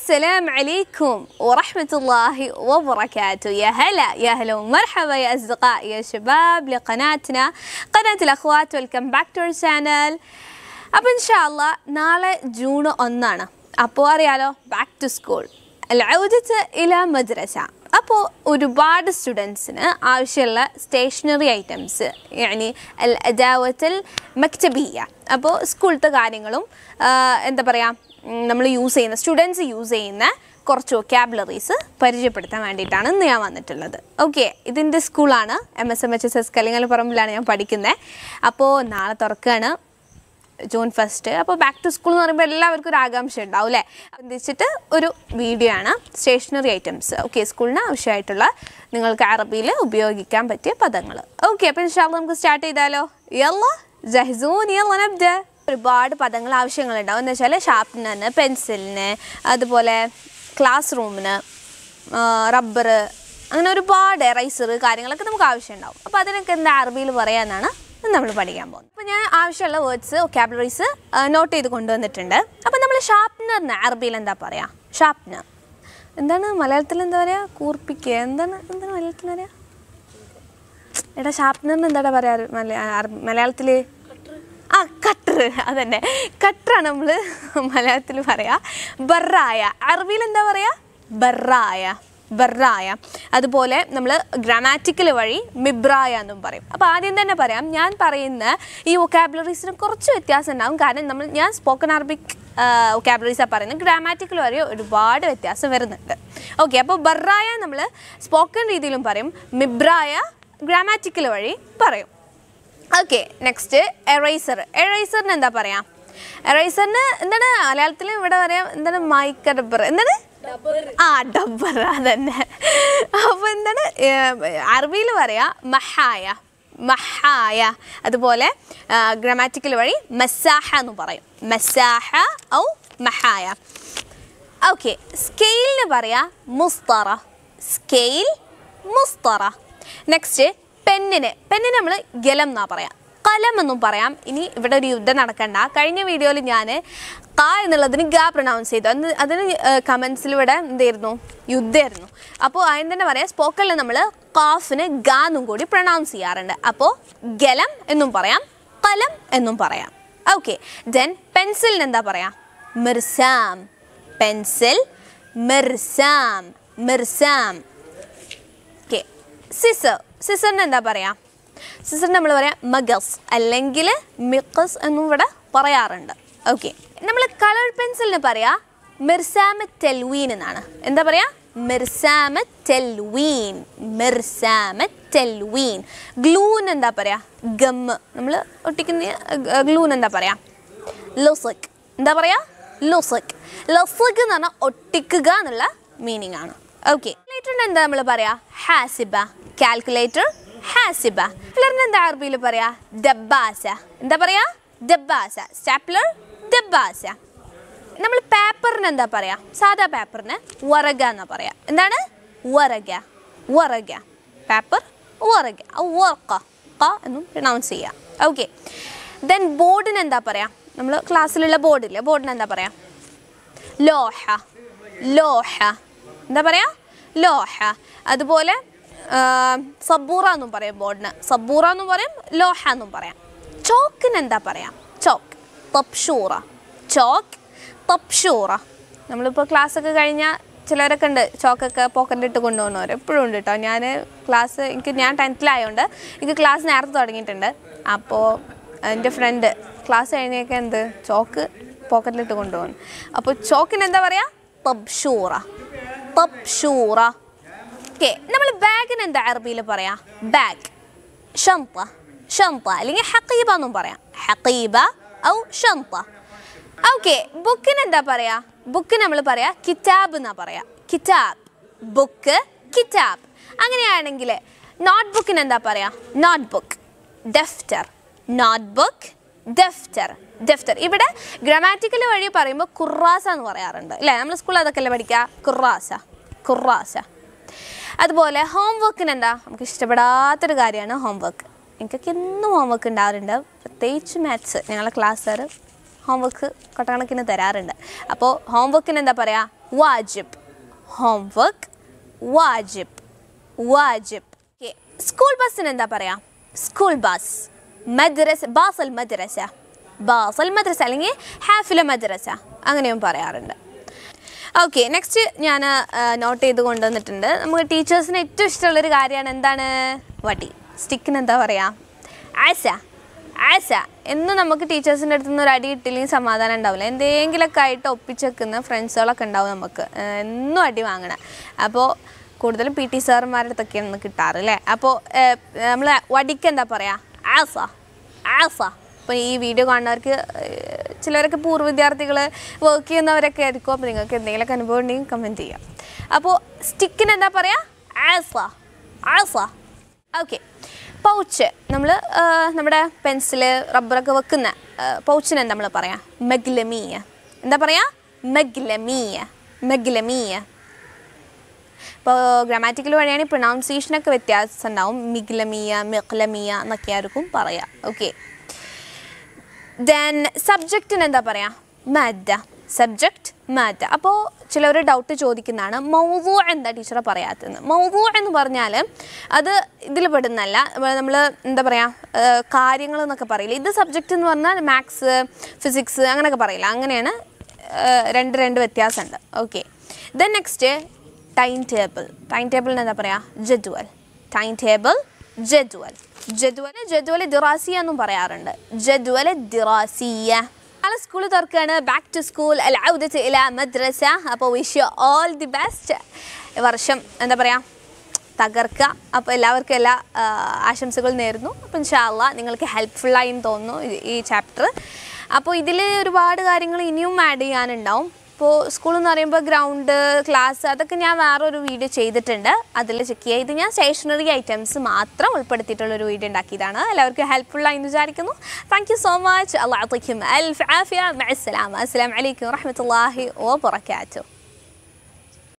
السلام عليكم ورحمة الله وبركاته يا هلا يا هلا ومرحبا يا أصدقاء يا شباب لقناتنا قناة الأخوات welcome back to our channel അപ്പോൾ ഇൻഷാല്ല നാളെ ജൂൺ ഒന്നാണ് അപ്പോൾ അറിയാലോ ബാക്ക് ടു സ്കൂൾ العودة إلى مدرسة അപ്പോൾ ഒരുപാട് സ്റ്റുഡൻസിന് ആവശ്യമുള്ള സ്റ്റേഷനറി ഐറ്റംസ് യാനി അൽ അദാവത്തൽ മക്തബിയ അപ്പോൾ സ്കൂളത്തെ കാര്യങ്ങളും ആ, എന്താ പറയുക നമ്മൾ യൂസ് ചെയ്യുന്ന സ്റ്റുഡൻസ് യൂസ് ചെയ്യുന്ന കുറച്ച് വൊക്കാബുലറീസ് പരിചയപ്പെടുത്താൻ വേണ്ടിയിട്ടാണ് ഇന്ന് ഞാൻ വന്നിട്ടുള്ളത് ഓക്കെ ഇതിൻ്റെ സ്കൂളാണ് M S M H S S Kalingal പറമ്പിലാണ് ഞാൻ പഠിക്കുന്നത് അപ്പോൾ നാളെ തുറക്കുകയാണ് ജൂൺ ഫസ്റ്റ് അപ്പോൾ ബാക്ക് ടു സ്കൂൾ എന്ന് പറയുമ്പോൾ എല്ലാവർക്കും ഒരു ആകാംക്ഷ ഉണ്ടാവും അല്ലേ ബന്ധിച്ചിട്ട് ഒരു വീഡിയോ ആണ് സ്റ്റേഷനറി ഐറ്റംസ് ഓക്കെ സ്കൂളിന് ആവശ്യമായിട്ടുള്ള നിങ്ങൾക്ക് അറബിയിൽ ഉപയോഗിക്കാൻ പറ്റിയ പദങ്ങൾ ഓക്കെ അപ്പോൾ ഇൻഷാല്ല നമുക്ക് സ്റ്റാർട്ട് ചെയ്താലോ യല്ല ജഹ്സൂൻ യല്ല നബ്ദ ഒരുപാട് പദങ്ങൾ ആവശ്യങ്ങളുണ്ടാവും എന്ന് വെച്ചാൽ ഷാർപ്നറിന് പെൻസിലിന് അതുപോലെ ക്ലാസ് റൂമിന് റബ്ബർ അങ്ങനെ ഒരുപാട് എറൈസർ കാര്യങ്ങളൊക്കെ നമുക്ക് ആവശ്യമുണ്ടാവും അപ്പോൾ അതിനൊക്കെ എന്താ അറബിയിൽ പറയാമെന്നാണ് നമ്മൾ പഠിക്കാൻ പോകുന്നത് അപ്പോൾ ഞാൻ ആവശ്യമുള്ള വേർഡ്സ് വൊക്കാബുലറീസ് നോട്ട് ചെയ്ത് കൊണ്ടുവന്നിട്ടുണ്ട് അപ്പോൾ നമ്മൾ ഷാർപ്നറിന് അറബിയിൽ എന്താ പറയുക ഷാർപ്നർ എന്താണ് മലയാളത്തിൽ എന്താ പറയുക കൂർപ്പിക്കുക എന്താണ് എന്താണ് മലയാളത്തിൽ പറയുക എടാ ഷാർപ്നറിന് എന്താടാ പറയാ മലയാളത്തിൽ ആ കട്ടർ അതന്നെ കട്ടറാണ് നമ്മൾ മലയാളത്തിൽ പറയാ ബറായ അറബിയിൽ എന്താ പറയാ ബറായ ബറായ അതുപോലെ നമ്മൾ ഗ്രാമാറ്റിക്കൽ വഴി മിബ്രായ എന്നും പറയും അപ്പോൾ ആദ്യം തന്നെ പറയാം ഞാൻ പറയുന്ന ഈ വൊക്കാബുലറീസിന് കുറച്ച് വ്യത്യാസം ഉണ്ടാവും കാരണം നമ്മൾ ഞാൻ സ്പോക്കൺ അറബിക് വൊക്കാബുലറീസാണ് പറയുന്നത് ഗ്രാമാറ്റിക്കൽ വഴി ഒരുപാട് വ്യത്യാസം വരുന്നുണ്ട് ഓക്കെ അപ്പോൾ ബറായ നമ്മൾ സ്പോക്കൺ രീതിയിലും പറയും മിബ്രായ ഗ്രാമാറ്റിക്കൽ വഴി പറയും ഓക്കെ നെക്സ്റ്റ് എറൈസർ എറൈസറിന് എന്താ പറയാ എറൈസറിന് എന്താണ് മലയാളത്തിൽ ഇവിടെ പറയാം എന്താണ് മൈക്ക ഡബ്ബർ എന്താണ് ആ ഡബ്ബർ അതന്നെ അപ്പോൾ എന്താണ് അറബിയിൽ പറയാ മഹായ മഹായ അതുപോലെ ഗ്രാമാറ്റിക്കൽ വഴി മസാഹ എന്ന് പറയും മസാഹ ഔ മഹായ ഓക്കെ സ്കെയിലിന് പറയാ മുസ്തറ സ്കെയിൽ മുസ്തറ നെക്സ്റ്റ് പെന്നിന് പെന്നിന് നമ്മൾ ഗലം എന്നാ പറയാം കലം എന്നും പറയാം ഇനി ഇവിടെ ഒരു യുദ്ധം നടക്കണ്ട കഴിഞ്ഞ വീഡിയോയിൽ ഞാൻ ക എന്നുള്ളതിന് ഗ പ്രൊനൗൺസ് ചെയ്തു അന്ന് അതിന് കമൻസിലൂടെ എന്തായിരുന്നു യുദ്ധമായിരുന്നു അപ്പോൾ അതിന് തന്നെ പറയാം സ്പോക്കണിൽ നമ്മൾ കാഫിന് ഗ എന്നും കൂടി പ്രൊനൗൺസ് ചെയ്യാറുണ്ട് അപ്പോൾ ഗലം എന്നും പറയാം കലം എന്നും പറയാം ഓക്കെ ദെൻ പെൻസിലിന് എന്താ പറയാ മിർസാം പെൻസിൽ മിർസാം മിർസാം ഓക്കെ സിസർ സിസറിന് എന്താ പറയാ സിസറിന് നമ്മൾ പറയാം മഗസ് അല്ലെങ്കിൽ മിക്കസ് എന്നും ഇവിടെ പറയാറുണ്ട് ഓക്കെ നമ്മൾ കളർ പെൻസിലിന് പറയാ മിർസാമ തെൽവീൻ എന്നാണ് എന്താ പറയാ മിർസാമ തെൽവീൻ മിർസാമ തെൽവീൻ ഗ്ലൂന്ന് എന്താ പറയാ ഗമ്മ് നമ്മൾ ഒട്ടിക്കുന്ന ഗ്ലൂന്ന് എന്താ പറയാ ലൊസക് എന്താ പറയാ ലൊസക് ലൊസക് എന്ന് പറഞ്ഞാൽ ഒട്ടിക്കുക എന്നുള്ള മീനിങ് ആണ് ഓക്കെ കാൽക്കുലേറ്ററിന് എന്താ നമ്മൾ പറയാ ഹാസിബ കാൽക്കുലേറ്റർ ഹാസിബ സ്റ്റാപ്ലറിന് എന്താ അറബിയിൽ പറയാ ദബ്ബാസ എന്താ പറയാ ദബ്ബാസ സ്റ്റാപ്ലർ ദബ്ബാസ നമ്മൾ പേപ്പറിന് എന്താ പറയാ സാധാ പേപ്പറിന് വറക എന്നാ പറയാ എന്താണ് വറക വറക പേപ്പർ വറക വർക്ക ക എന്നും പ്രൊനൗൺസ് ചെയ്യാം ഓക്കെ ദെൻ ബോർഡിന് എന്താ പറയാ നമ്മൾ ക്ലാസ്സിലുള്ള ബോർഡില്ലേ ബോർഡിന് എന്താ പറയാ ലോഹ ലോഹ എന്താ പറയാ ലോഹ അതുപോലെ ആ, സബൂറ എന്നും പറയും ബോർഡിന് സബൂറ എന്നും പറയും ലോഹ എന്നും പറയാം ചോക്കിന് എന്താ പറയാ ചോക്ക് തപ്ഷൂറ ചോക്ക് തപ്ഷൂറ നമ്മളിപ്പോൾ ക്ലാസ്സൊക്കെ കഴിഞ്ഞാൽ ചിലരൊക്കെ ഉണ്ട് ചോക്കൊക്കെ പോക്കറ്റിലിട്ട് കൊണ്ടുപോകുന്നവർ എപ്പോഴും ഉണ്ട് കേട്ടോ ഞാൻ ക്ലാസ് എനിക്ക് ഞാൻ ടെൻത്തിലായതുകൊണ്ട് എനിക്ക് ക്ലാസ് നേരത്തെ തുടങ്ങിയിട്ടുണ്ട് അപ്പോൾ എൻ്റെ ഫ്രണ്ട് ക്ലാസ് കഴിഞ്ഞൊക്കെ എന്ത് ചോക്ക് പോക്കറ്റിലിട്ട് കൊണ്ടുപോകുന്നു അപ്പോൾ ചോക്കിന് എന്താ പറയുക തബ്ഷൂറ തബ്ഷൂറ ഓക്കെ നമ്മൾ ബാഗിന് എന്താ അറബിയിൽ പറയാ ബാഗ് ഷന്ത ഷന്ത അല്ലെങ്കിൽ ഹക്കീബ എന്നും പറയാം ഹക്കീബ ഔ ഷന്ത ഓക്കെ ബുക്കിന് എന്താ പറയാ ബുക്ക് നമ്മൾ പറയാ കിതാബ് എന്നാ പറയാ കിതാബ് ബുക്ക് കിതാബ് അങ്ങനെയാണെങ്കിൽ നോട്ട് ബുക്കിന് എന്താ പറയാ നോട്ട് ബുക്ക് ഡെഫ്റ്റർ നോട്ട് ബുക്ക് ദഫ്റ്റർ ദഫ്റ്റർ ഇവിടെ ഗ്രാമാറ്റിക്കൽ വഴി പറയുമ്പോൾ കുറാസ എന്ന് പറയാറുണ്ട് അല്ലേ നമ്മൾ സ്കൂളിൽ അതൊക്കെ അല്ലേ പഠിക്കുക കുറാസ കുറാസ അതുപോലെ ഹോംവർക്കിന് എന്താ നമുക്ക് ഇഷ്ടപ്പെടാത്തൊരു കാര്യമാണ് ഹോംവർക്ക് എനിക്കൊക്കെ എന്നും ഹോംവർക്ക് ഉണ്ടാവാറുണ്ട് പ്രത്യേകിച്ച് മാത്സ് ഞങ്ങളെ ക്ലാസ്സുകാർ ഹോംവർക്ക് കൊട്ടക്കണക്കിന് തരാറുണ്ട് അപ്പോൾ ഹോംവർക്കിന് എന്താ പറയുക വാജിബ് ഹോംവർക്ക് വാജിബ് വാജിബ് ഓക്കെ സ്കൂൾ ബസ്സിന് എന്താ പറയുക സ്കൂൾ ബസ് മദ്രസ ബാസൽ മദ്രസ ബാസൽ മദ്രസ അല്ലെങ്കിൽ ഹാഫില മദ്രസ അങ്ങനെയും പറയാറുണ്ട് ഓക്കെ നെക്സ്റ്റ് ഞാൻ നോട്ട് ചെയ്ത് കൊണ്ടുവന്നിട്ടുണ്ട് നമുക്ക് ടീച്ചേഴ്സിന് ഏറ്റവും ഇഷ്ടമുള്ളൊരു കാര്യമാണ് എന്താണ് വടി സ്റ്റിക്കിന് എന്താ പറയുക ആശ ആശ എന്നും നമുക്ക് ടീച്ചേഴ്സിൻ്റെ അടുത്ത് നിന്ന് ഒരു അടി കിട്ടില്ലെങ്കിൽ സമാധാനം ഉണ്ടാവില്ല എന്തെങ്കിലുമൊക്കെ ആയിട്ട് ഒപ്പിച്ചെക്കുന്ന ഫ്രണ്ട്സുകളൊക്കെ ഉണ്ടാവും നമുക്ക് ഏഹ് എന്നും അടി വാങ്ങണം അപ്പോൾ കൂടുതലും പി ടി സാറുമാരുടെ അടുത്തൊക്കെയാണ് നമുക്ക് കിട്ടാറ് അല്ലേ അപ്പോൾ നമ്മൾ വടിക്ക് എന്താ പറയുക ആസ ആസ അപ്പോൾ ഈ വീഡിയോ കാണുന്നവർക്ക് ഏഹ്, ചിലരൊക്കെ പൂർവ്വ വിദ്യാർത്ഥികൾ വർക്ക് ചെയ്യുന്നവരൊക്കെ ആയിരിക്കും അപ്പോൾ നിങ്ങൾക്ക് എന്തെങ്കിലുമൊക്കെ അനുഭവം ഉണ്ടെങ്കിൽ കമൻറ്റ് ചെയ്യാം അപ്പോൾ സ്റ്റിക്കിന് എന്താ പറയുക ആസ ആസ ഓക്കെ പൗച്ച് നമ്മൾ നമ്മുടെ പെൻസില് റബ്ബറൊക്കെ വെക്കുന്ന പൗച്ചിന് എന്താ നമ്മൾ പറയാം മെഗ്ലമീയ എന്താ പറയാ മെഗ്ലമീയ മെഗ്ലമീയ ഇപ്പോൾ ഗ്രാമാറ്റിക്കൽ വഴിയാണെങ്കിൽ പ്രൊനൗൺസിയേഷനൊക്കെ വ്യത്യാസം ഉണ്ടാവും മിഗ്ലമിയ മിഗ്ലമിയ എന്നൊക്കെ ആയിരിക്കും പറയാം ഓക്കെ ദെൻ സബ്ജക്റ്റിന് എന്താ പറയുക മാദ്ദ സബ്ജക്റ്റ് മാദ്ദ അപ്പോൾ ചിലർ ഡൗട്ട് ചോദിക്കുന്നതാണ് മൗവു എന്താ ടീച്ചറെ പറയാത്തതെന്ന് മൗവു എന്ന് പറഞ്ഞാൽ അത് ഇതിൽ പെടുന്നല്ല നമ്മൾ എന്താ പറയുക കാര്യങ്ങൾ എന്നൊക്കെ പറയില്ല ഇത് സബ്ജക്റ്റ് എന്ന് പറഞ്ഞാൽ മാത്സ് ഫിസിക്സ് അങ്ങനെയൊക്കെ പറയില്ല അങ്ങനെയാണ് ഏഹ്, രണ്ട് രണ്ട് വ്യത്യാസമുണ്ട് okay then next time table time ടേബിളിന് എന്താ പറയുക ജദ്വൽ ടൈം ടേബിൾ ജദ്വൽ ജദ്വൽ ജദ്വൽ ദിറാസിയ എന്നും പറയാറുണ്ട് ജദ്വൽ ദിറാസിയ നാളെ സ്കൂൾ തുറക്കുകയാണ് ബാക്ക് ടു സ്കൂൾ അൽ ഔദത്ത് ഇല മദ്രസ അപ്പോൾ wish you all the best വർഷം എന്താ പറയുക തകർക്കുക അപ്പോൾ എല്ലാവർക്കും എല്ലാ ആ, ആശംസകളും നേരുന്നു അപ്പോൾ ഇൻഷാല്ല നിങ്ങൾക്ക് ഹെൽപ്ഫുള്ളായി എന്ന് തോന്നുന്നു ഈ- ഈ ചാപ്റ്റർ അപ്പോൾ ഇതിൽ ഒരുപാട് കാര്യങ്ങൾ ഇനിയും ആഡ് ചെയ്യാനുണ്ടാവും ഇപ്പോൾ സ്കൂൾ എന്ന് പറയുമ്പോൾ ഗ്രൗണ്ട് ക്ലാസ് അതൊക്കെ ഞാൻ വേറൊരു വീഡിയോ ചെയ്തിട്ടുണ്ട് അതിൽ ചെക്ക് ചെയ്യുക ഇത് ഞാൻ സ്റ്റേഷനറി ഐറ്റംസ് മാത്രം ഉൾപ്പെടുത്തിയിട്ടുള്ളൊരു വീഡിയോ ഉണ്ടാക്കിയതാണ് എല്ലാവർക്കും ഹെൽപ്ഫുള്ളായി എന്ന് വിചാരിക്കുന്നു താങ്ക് യു സോ മച്ച് അള്ളാഹുക്കും അൽഫ് ആഫിയ മഅസ്സലാമ അസ്സലാമു അലൈക്കും വറഹ്മത്തുള്ളാഹി വബറകാതുഹു